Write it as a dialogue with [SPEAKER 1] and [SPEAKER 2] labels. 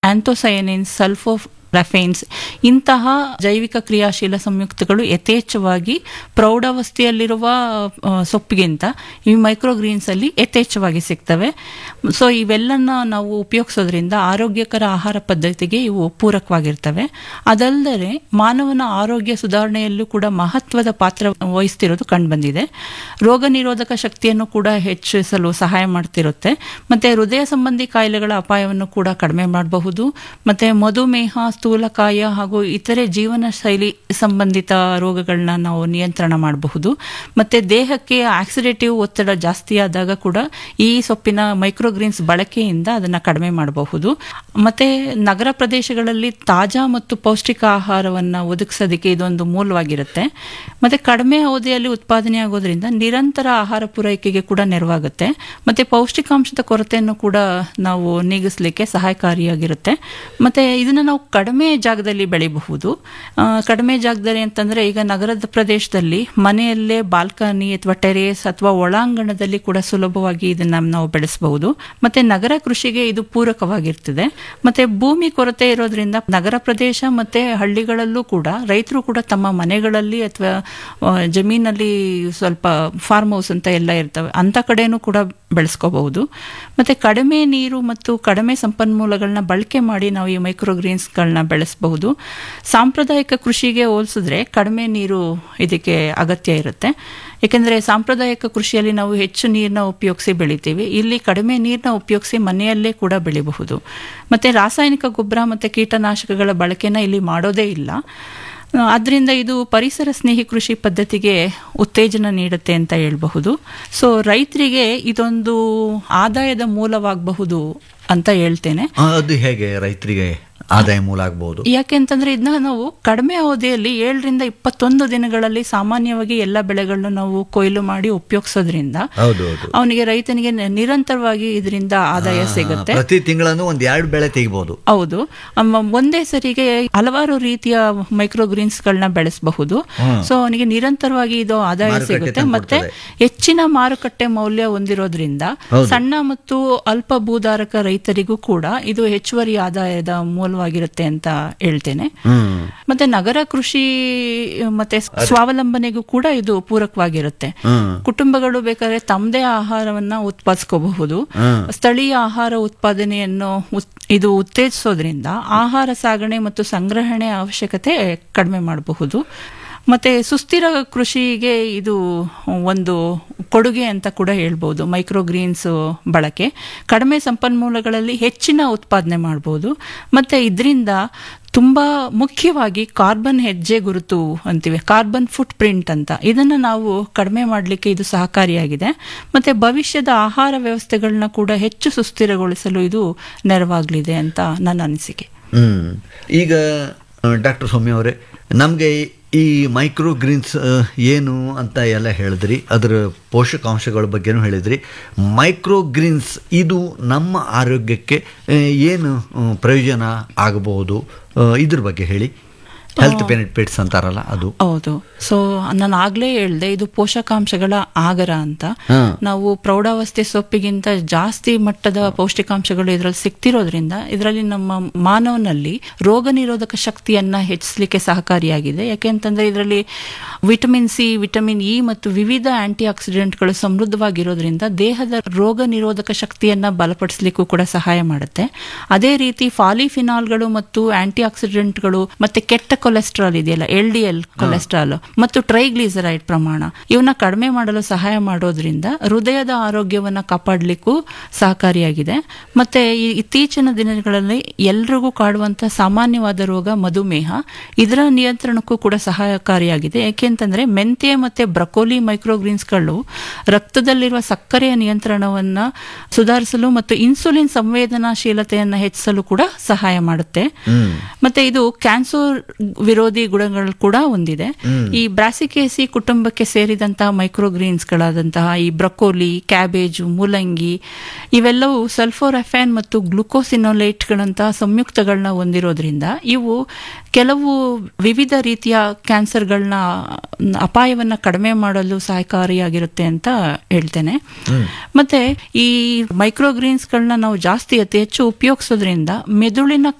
[SPEAKER 1] ಆಂಥೋಸಯನಿನ್ಸ್ ಸಲ್ಫೋ ರಫೇನ್ಸ್ ಇಂತಹ ಜೈವಿಕ ಕ್ರಿಯಾಶೀಲ ಸಂಯುಕ್ತಗಳು ಯಥೇಚ್ಛವಾಗಿ ಪ್ರೌಢಾವಸ್ಥೆಯಲ್ಲಿರುವ ಆ, ಸೊಪ್ಪಿಗಿಂತ ಈ ಮೈಕ್ರೋಗ್ರೀನ್ಸ್ ಅಲ್ಲಿ ಯಥೇಚ್ಛವಾಗಿ ಸಿಗ್ತವೆ ಸೊ ಇವೆಲ್ಲನ ನಾವು ಉಪಯೋಗಿಸೋದ್ರಿಂದ ಆರೋಗ್ಯಕರ ಆಹಾರ ಪದ್ಧತಿಗೆ ಇವು ಪೂರಕವಾಗಿರ್ತವೆ ಅದಲ್ಲದೆ ಮಾನವನ ಆರೋಗ್ಯ ಸುಧಾರಣೆಯಲ್ಲೂ ಕೂಡ ಮಹತ್ವದ ಪಾತ್ರ ವಹಿಸ್ತಿರೋದು ಕಂಡುಬಂದಿದೆ ರೋಗ ನಿರೋಧಕ ಶಕ್ತಿಯನ್ನು ಕೂಡ ಹೆಚ್ಚಿಸಲು ಸಹಾಯ ಮಾಡ್ತಿರುತ್ತೆ ಮತ್ತೆ ಹೃದಯ ಸಂಬಂಧಿ ಕಾಯಿಲೆಗಳ ಅಪಾಯವನ್ನು ಕೂಡ ಕಡಿಮೆ ಮಾಡಬಹುದು ಮತ್ತೆ ಮಧುಮೇಹ ಸ್ಥೂಲಕಾಯ ಹಾಗೂ ಇತರೆ ಜೀವನ ಶೈಲಿ ಸಂಬಂಧಿತ ರೋಗಗಳನ್ನ ನಾವು ನಿಯಂತ್ರಣ ಮಾಡಬಹುದು ಮತ್ತೆ ದೇಹಕ್ಕೆ ಆಕ್ಸಿಡೇಟಿವ್ ಒತ್ತಡ ಜಾಸ್ತಿ ಆದಾಗ ಕೂಡ ಈ ಸೊಪ್ಪಿನ ಮೈಕ್ರೋಗ್ರೀನ್ಸ್ ಬಳಕೆಯಿಂದ ಅದನ್ನ ಕಡಿಮೆ ಮಾಡಬಹುದು ಮತ್ತೆ ನಗರ ಪ್ರದೇಶಗಳಲ್ಲಿ ತಾಜಾ ಮತ್ತು ಪೌಷ್ಟಿಕ ಆಹಾರವನ್ನ ಒದಗಿಸೋದಕ್ಕೆ ಇದೊಂದು ಮೂಲವಾಗಿರುತ್ತೆ ಮತ್ತೆ ಕಡಿಮೆ ಅವಧಿಯಲ್ಲಿ ಉತ್ಪಾದನೆ ಆಗೋದ್ರಿಂದ ನಿರಂತರ ಆಹಾರ ಪೂರೈಕೆಗೆ ಕೂಡ ನೆರವಾಗುತ್ತೆ ಮತ್ತೆ ಪೌಷ್ಟಿಕಾಂಶದ ಕೊರತೆಯನ್ನು ಕೂಡ ನಾವು ನೀಗಿಸ್ಲಿಕ್ಕೆ ಸಹಾಯಕಾರಿಯಾಗಿರುತ್ತೆ ಮತ್ತೆ ಇದನ್ನ ನಾವು ಕಡಿಮೆ ಜಾಗದಲ್ಲಿ ಬೆಳಿಬಹುದು ಆ, ಕಡಿಮೆ ಜಾಗದಲ್ಲಿ ಅಂತಂದ್ರೆ ಈಗ ನಗರದ ಪ್ರದೇಶದಲ್ಲಿ ಮನೆಯಲ್ಲೇ ಬಾಲ್ಕನಿ ಅಥವಾ ಟೆರೇಸ್ ಅಥವಾ ಒಳಾಂಗಣದಲ್ಲಿ ಕೂಡ ಸುಲಭವಾಗಿ ಇದನ್ನ ನಾವು ಬೆಳೆಸಬಹುದು ಮತ್ತೆ ನಗರ ಕೃಷಿಗೆ ಇದು ಪೂರಕವಾಗಿರ್ತದೆ ಮತ್ತೆ ಭೂಮಿ ಕೊರತೆ ಇರೋದ್ರಿಂದ ನಗರ ಪ್ರದೇಶ ಮತ್ತೆ ಹಳ್ಳಿಗಳಲ್ಲೂ ಕೂಡ ರೈತರು ಕೂಡ ತಮ್ಮ ಮನೆಗಳಲ್ಲಿ ಅಥವಾ ಆ, ಜಮೀನಲ್ಲಿ ಸ್ವಲ್ಪ ಫಾರ್ಮ್ ಹೌಸ್ ಅಂತ ಎಲ್ಲ ಇರ್ತವೆ ಅಂತ ಕಡೆನೂ ಕೂಡ ಬೆಳೆಸ್ಕೋಬಹುದು ಮತ್ತೆ ಕಡಿಮೆ ನೀರು ಮತ್ತು ಕಡಿಮೆ ಸಂಪನ್ಮೂಲಗಳನ್ನ ಬಳಕೆ ಮಾಡಿ ನಾವು ಈ ಮೈಕ್ರೋಗ್ರೀನ್ಸ್ಗಳನ್ನ ಬೆಳೆಸಬಹುದು ಸಾಂಪ್ರದಾಯಿಕ ಕೃಷಿಗೆ ಹೋಲಿಸಿದ್ರೆ ಕಡಿಮೆ ನೀರು ಇದಕ್ಕೆ ಅಗತ್ಯ ಇರುತ್ತೆ ಯಾಕೆಂದ್ರೆ ಸಾಂಪ್ರದಾಯಿಕ ಕೃಷಿಯಲ್ಲಿ ನಾವು ಹೆಚ್ಚು ನೀರನ್ನ ಉಪಯೋಗಿಸಿ ಬೆಳಿತೀವಿ ಇಲ್ಲಿ ಕಡಿಮೆ ನೀರನ್ನ ಉಪಯೋಗಿಸಿ ಮನೆಯಲ್ಲೇ ಕೂಡ ಬೆಳಿಬಹುದು ಮತ್ತೆ ರಾಸಾಯನಿಕ ಗೊಬ್ಬರ ಮತ್ತೆ ಕೀಟನಾಶಕಗಳ ಬಳಕೆನ ಇಲ್ಲಿ ಮಾಡೋದೇ ಇಲ್ಲ ಅದರಿಂದ ಇದು ಪರಿಸರ ಸ್ನೇಹಿ ಕೃಷಿ ಪದ್ಧತಿಗೆ ಉತ್ತೇಜನ ನೀಡುತ್ತೆ ಅಂತ ಹೇಳ್ಬಹುದು ಸೊ ರೈತರಿಗೆ ಇದೊಂದು ಆದಾಯದ ಮೂಲವಾಗಬಹುದು ಅಂತ ಹೇಳ್ತೇನೆ
[SPEAKER 2] ಆ, ಅದು ಹೇಗೆ ರೈತರಿಗೆ ಆದಾಯ ಮೂಲ ಆಗ್ಬಹುದು
[SPEAKER 1] ಯಾಕೆಂತಂದ್ರೆ ಇದನ್ನ ನಾವು ಕಡಿಮೆ ಅವಧಿಯಲ್ಲಿ ಏಳರಿಂದ ಇಪ್ಪತ್ತೊಂದು ದಿನಗಳಲ್ಲಿ ಸಾಮಾನ್ಯವಾಗಿ ಎಲ್ಲ ಬೆಳೆಗಳನ್ನು ನಾವು ಕೊಯ್ಲು ಮಾಡಿ ಉಪಯೋಗಿಸೋದ್ರಿಂದ
[SPEAKER 2] ಹೌದು ಹೌದು
[SPEAKER 1] ಅವನಿಗೆ ರೈತನಿಗೆ ನಿ- ನಿರಂತರವಾಗಿ ಇದರಿಂದ ಆದಾಯ ಸಿಗುತ್ತೆ
[SPEAKER 2] ಪ್ರತಿ ತಿಂಗಳನ್ನು ಒಂದ್ ಎರಡು ಬೆಳೆ ತೆಗಿಬಹುದು
[SPEAKER 1] ಹೌದು ಅಮ್ಮ ಒಂದೇ ಸರಿಗೆ ಹಲವಾರು ರೀತಿಯ ಮೈಕ್ರೋಗ್ರೀನ್ಸ್ ಗಳನ್ನ ಬೆಳೆಸಬಹುದು ಸೊ ಅವನಿಗೆ ನಿರಂತರವಾಗಿ ಇದು ಆದಾಯ
[SPEAKER 2] ಮಾರುಕಟ್ಟೆ
[SPEAKER 1] ಸಿಗುತ್ತೆ
[SPEAKER 2] ತಂದು
[SPEAKER 1] ಮತ್ತೆ ಹೆಚ್ಚಿನ ಮಾರುಕಟ್ಟೆ ಮೌಲ್ಯ ಹೊಂದಿರೋದ್ರಿಂದ ಸಣ್ಣ ಮತ್ತು ಅಲ್ಪ ಭೂಧಾರಕ ರೈತರಿಗೂ ಕೂಡ ಇದು ಹೆಚ್ಚುವರಿ ಆದಾಯದ ಮೂಲವಾಗಿರುತ್ತೆ ಅಂತ ಹೇಳ್ತೇನೆ
[SPEAKER 2] ಹ್ಮ್
[SPEAKER 1] ಮತ್ತೆ ನಗರ ಕೃಷಿ ಮತ್ತೆ ಸ್ವಾವಲಂಬನೆಗೂ ಕೂಡ ಇದು ಪೂರಕವಾಗಿರುತ್ತೆ
[SPEAKER 2] ಹ್ಮ್
[SPEAKER 1] ಕುಟುಂಬಗಳು ಬೇಕಾದ್ರೆ ತಮ್ಮದೇ ಆಹಾರವನ್ನ ಉತ್ಪಾದಿಸ್ಕೋಬಹುದು
[SPEAKER 2] ಹ್ಮ್.
[SPEAKER 1] ಸ್ಥಳೀಯ ಆಹಾರ ಉತ್ಪಾದನೆಯನ್ನು ಉತ್- ಇದು ಉತ್ತೇಜಿಸೋದ್ರಿಂದ ಆಹಾರ ಸಾಗಣೆ ಮತ್ತು ಸಂಗ್ರಹಣೆ ಅವಶ್ಯಕತೆ ಕಡಿಮೆ ಮಾಡಬಹುದು ಮತ್ತೆ ಸುಸ್ಥಿರ ಕೃಷಿಗೆ ಇದು ಒಂದು ಕೊಡುಗೆ ಅಂತ ಕೂಡ ಹೇಳ್ಬೋದು ಮೈಕ್ರೋಗ್ರೀನ್ಸ್ ಬಳಕೆ ಕಡಿಮೆ ಸಂಪನ್ಮೂಲಗಳಲ್ಲಿ ಹೆಚ್ಚಿನ ಉತ್ಪಾದನೆ ಮಾಡಬಹುದು ಮತ್ತೆ ಇದರಿಂದ ತುಂಬಾ ಮುಖ್ಯವಾಗಿ ಕಾರ್ಬನ್ ಹೆಜ್ಜೆ ಗುರುತು ಅಂತೀವಿ ಕಾರ್ಬನ್ ಫುಟ್ ಪ್ರಿಂಟ್ ಅಂತ ಇದನ್ನ ನಾವು ಕಡಿಮೆ ಮಾಡಲಿಕ್ಕೆ ಇದು ಸಹಕಾರಿಯಾಗಿದೆ ಮತ್ತೆ ಭವಿಷ್ಯದ ಆಹಾರ ವ್ಯವಸ್ಥೆಗಳನ್ನ ಕೂಡ ಹೆಚ್ಚು ಸುಸ್ಥಿರಗೊಳಿಸಲು ಇದು ನೆರವಾಗಲಿದೆ ಅಂತ ನನ್ನ ಅನಿಸಿಕೆ
[SPEAKER 2] ಹ್ಮ್ ಈಗ ಡಾಕ್ಟರ್ ಸೌಮ್ಯ ಅವರೇ ನಮಗೆ ಈ ಮೈಕ್ರೋ ಗ್ರೀನ್ಸ್ ಏನು ಅಂತ ಎಲ್ಲ ಹೇಳಿದ್ರಿ ಅದರ ಪೋಷಕಾಂಶಗಳ ಬಗ್ಗೆನೂ ಹೇಳಿದ್ರಿ ಮೈಕ್ರೋ ಗ್ರೀನ್ಸ್ ಇದು ನಮ್ಮ ಆರೋಗ್ಯಕ್ಕೆ ಆ, ಏನು ಆ, ಪ್ರಯೋಜನ ಆಗಬಹುದು ಆ, ಇದ್ರ ಬಗ್ಗೆ ಹೇಳಿ ಹೆಲ್ತ್ ಬೆನಿಫಿಟ್ಸ್ ಅಂತಾರಲ್ಲ ಅದು
[SPEAKER 1] ಹೌದು ಸೊ ನಾನು ಆಗ್ಲೇ ಹೇಳ್ದೆ ಇದು ಪೋಷಕಾಂಶಗಳ ಆಗರ ಅಂತ
[SPEAKER 2] ಹಾ.
[SPEAKER 1] ನಾವು ಪ್ರೌಢಾವಸ್ಥೆ ಸೊಪ್ಪಿಗಿಂತ ಜಾಸ್ತಿ ಮಟ್ಟದ ಪೌಷ್ಟಿಕಾಂಶಗಳು ಇದರಲ್ಲಿ ಸಿಗ್ತಿರೋದ್ರಿಂದ ಇದರಲ್ಲಿ ನಮ್ಮ ಮಾನವನಲ್ಲಿ ರೋಗ ನಿರೋಧಕ ಶಕ್ತಿಯನ್ನ ಹೆಚ್ಚಿಸಲಿಕ್ಕೆ ಸಹಕಾರಿಯಾಗಿದೆ ಯಾಕೆಂತಂದ್ರೆ ಇದರಲ್ಲಿ ವಿಟಮಿನ್ ಸಿ ವಿಟಮಿನ್ ಇ ಮತ್ತು ವಿವಿಧ ಆಂಟಿ ಆಕ್ಸಿಡೆಂಟ್ಗಳು ಸಮೃದ್ಧವಾಗಿರೋದ್ರಿಂದ ದೇಹದ ರೋಗ ನಿರೋಧಕ ಶಕ್ತಿಯನ್ನ ಬಲಪಡಿಸಲಿಕ್ಕೂ ಕೂಡ ಸಹಾಯ ಮಾಡುತ್ತೆ ಅದೇ ರೀತಿ ಫಾಲಿಫಿನಾಲ್ಗಳು ಮತ್ತು ಆಂಟಿ ಆಕ್ಸಿಡೆಂಟ್ಗಳು ಮತ್ತೆ ಕೆಟ್ಟ ಕೊಲೆಸ್ಟ್ರಾಲ್ ಇದೆಯಲ್ಲ ಎಲ್ ಡಿ ಎಲ್ ಕೊಲೆಸ್ಟ್ರಾಲ್ ಮತ್ತು ಟ್ರೈಗ್ಲಿಸರೈಡ್ ಪ್ರಮಾಣ ಇವನ್ನ ಕಡಿಮೆ ಮಾಡಲು ಸಹಾಯ ಮಾಡೋದ್ರಿಂದ ಹೃದಯದ ಆರೋಗ್ಯವನ್ನ ಕಾಪಾಡಲಿಕ್ಕೂ ಸಹಕಾರಿಯಾಗಿದೆ ಮತ್ತೆ ಈ ಇತ್ತೀಚಿನ ದಿನಗಳಲ್ಲಿ ಎಲ್ರಿಗೂ ಕಾಡುವಂತ ಸಾಮಾನ್ಯವಾದ ರೋಗ ಮಧುಮೇಹ ಇದರ ನಿಯಂತ್ರಣಕ್ಕೂ ಕೂಡ ಸಹಾಯಕಾರಿಯಾಗಿದೆ ಯಾಕೆಂತಂದ್ರೆ ಮೆಂತ್ಯ ಮತ್ತೆ ಬ್ರಕೋಲಿ ಮೈಕ್ರೋಗ್ರೀನ್ಸ್ಗಳು ರಕ್ತದಲ್ಲಿರುವ ಸಕ್ಕರೆಯ ನಿಯಂತ್ರಣವನ್ನ ಸುಧಾರಿಸಲು ಮತ್ತು ಇನ್ಸುಲಿನ್ ಸಂವೇದನಾಶೀಲತೆಯನ್ನ ಹೆಚ್ಚಿಸಲು ಕೂಡ ಸಹಾಯ ಮಾಡುತ್ತೆ
[SPEAKER 2] ಹ್ಮ್
[SPEAKER 1] ಮತ್ತೆ ಇದು ಕ್ಯಾನ್ಸರ್ ವಿರೋಧಿ ಗುಣಗಳು ಕೂಡ ಹೊಂದಿದೆ ಈ ಬ್ರಾಸಿಕೇಸಿ ಕುಟುಂಬಕ್ಕೆ ಸೇರಿದಂತಹ ಮೈಕ್ರೋಗ್ರೀನ್ಸ್ ಗಳಾದಂತಹ ಈ ಬ್ರಕೋಲಿ ಕ್ಯಾಬೇಜು ಮೂಲಂಗಿ ಇವೆಲ್ಲವೂ ಸಲ್ಫೋರಫ್ಯಾನ್ ಮತ್ತು ಗ್ಲುಕೋಸಿನೋಲೇಟ್ ಗಳಂತಹ ಸಂಯುಕ್ತಗಳನ್ನ ಹೊಂದಿರೋದ್ರಿಂದ ಇವು ಕೆಲವು ವಿವಿಧ ರೀತಿಯ ಕ್ಯಾನ್ಸರ್ಗಳನ್ನ ಅಪಾಯವನ್ನ ಕಡಿಮೆ ಮಾಡಲು ಸಹಕಾರಿಯಾಗಿರುತ್ತೆ ಅಂತ ಹೇಳ್ತೇನೆ ಮತ್ತೆ ಈ ಮೈಕ್ರೋಗ್ರೀನ್ಸ್ಗಳನ್ನ ನಾವು ಜಾಸ್ತಿ ಅತಿ ಹೆಚ್ಚು ಉಪಯೋಗಿಸೋದ್ರಿಂದ ಮೆದುಳಿನ